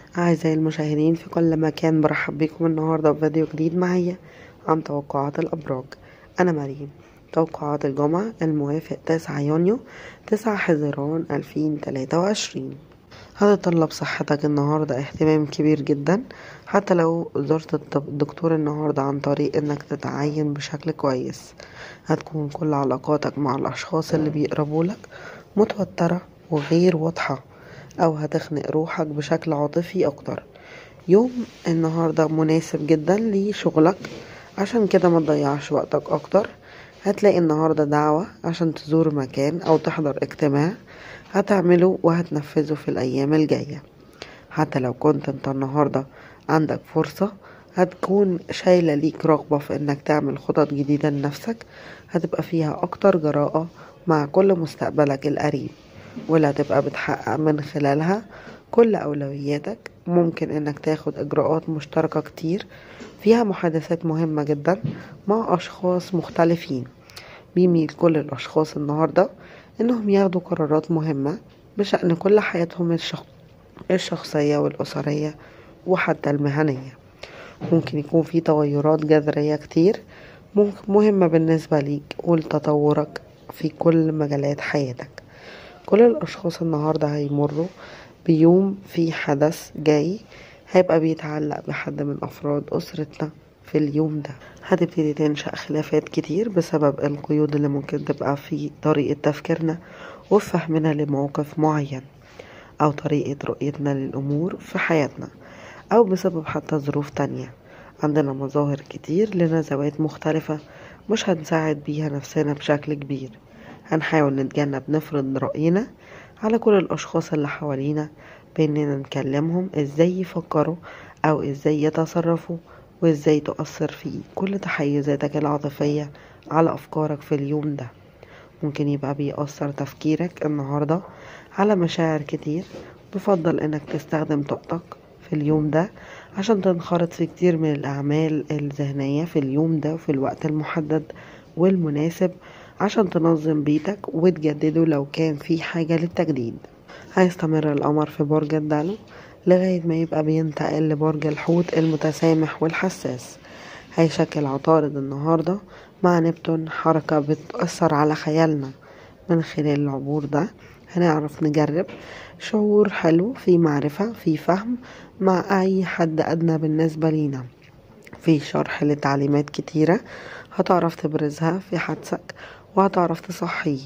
أعزائي المشاهدين في كل مكان برحب بكم النهاردة بفيديو جديد معايا عن توقعات الأبراج أنا مريم توقعات الجمعة الموافق 9 يونيو 9 حزيران 2023 هتطلب صحتك النهاردة اهتمام كبير جدا حتى لو زرت الدكتور النهاردة عن طريق انك تتعين بشكل كويس هتكون كل علاقاتك مع الأشخاص اللي بيقربولك متوترة وغير واضحة أو هتخنق روحك بشكل عاطفي أكتر يوم النهاردة مناسب جدا لشغلك عشان كده ما تضيعش وقتك أكتر هتلاقي النهاردة دعوة عشان تزور مكان أو تحضر اجتماع هتعمله وهتنفذه في الأيام الجاية حتى لو كنت انت النهاردة عندك فرصة هتكون شايلة ليك رغبة في انك تعمل خطط جديدة لنفسك هتبقى فيها اكتر جراءة مع كل مستقبلك القريب واللي هتبقى بتحقق من خلالها كل أولوياتك ممكن إنك تاخد إجراءات مشتركة كتير فيها محادثات مهمة جدا مع أشخاص مختلفين بيميل كل الأشخاص النهاردة إنهم ياخدوا قرارات مهمة بشأن كل حياتهم الشخ... الشخصية والأسرية وحتى المهنية ممكن يكون في تغيرات جذرية كتير مهمة بالنسبة ليك ولتطورك في كل مجالات حياتك كل الأشخاص النهاردة هيمروا بيوم في حدث جاي هيبقى بيتعلق بحد من أفراد أسرتنا في اليوم ده هتبتدي تنشأ خلافات كتير بسبب القيود اللي ممكن تبقى في طريقة تفكيرنا وفهمنا لموقف معين أو طريقة رؤيتنا للأمور في حياتنا أو بسبب حتى ظروف تانية عندنا مظاهر كتير لنزوات مختلفة مش هنساعد بيها نفسنا بشكل كبير هنحاول نتجنب نفرض رأينا على كل الأشخاص اللي حوالينا بإننا نكلمهم إزاي يفكروا أو إزاي يتصرفوا وإزاي تؤثر في كل تحيزاتك العاطفية على أفكارك في اليوم ده ممكن يبقى بيأثر تفكيرك النهاردة على مشاعر كتير بفضل إنك تستخدم طاقتك في اليوم ده عشان تنخرط في كتير من الأعمال الذهنية في اليوم ده وفي الوقت المحدد والمناسب عشان تنظم بيتك وتجدده لو كان في حاجة للتجديد هيستمر القمر في برج الدلو لغاية ما يبقى بينتقل لبرج الحوت المتسامح والحساس هيشكل عطارد النهاردة مع نبتون حركة بتأثر على خيالنا من خلال العبور ده هنعرف نجرب شعور حلو في معرفة في فهم مع أي حد أدنى بالنسبة لينا في شرح لتعليمات كتيرة هتعرف تبرزها في حدسك وهتعرف تصحيه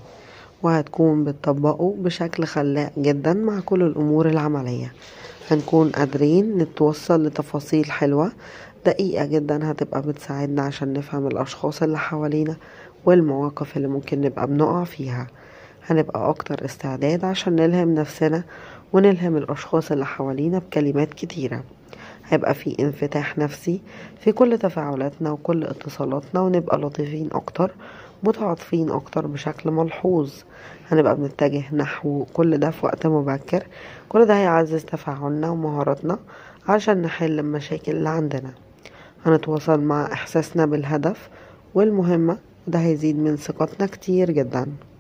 وهتكون بتطبقه بشكل خلاق جدا مع كل الأمور العملية هنكون قادرين نتوصل لتفاصيل حلوة دقيقة جدا هتبقى بتساعدنا عشان نفهم الأشخاص اللي حوالينا والمواقف اللي ممكن نبقى بنقع فيها هنبقى أكتر استعداد عشان نلهم نفسنا ونلهم الأشخاص اللي حوالينا بكلمات كتيرة هيبقى في انفتاح نفسي في كل تفاعلاتنا وكل اتصالاتنا ونبقى لطيفين أكتر متعاطفين أكتر بشكل ملحوظ هنبقى بنتجه نحو كل ده في وقت مبكر كل ده هيعزز تفاعلنا ومهاراتنا عشان نحل المشاكل اللي عندنا هنتواصل مع إحساسنا بالهدف والمهمة وده هيزيد من ثقتنا كتير جداً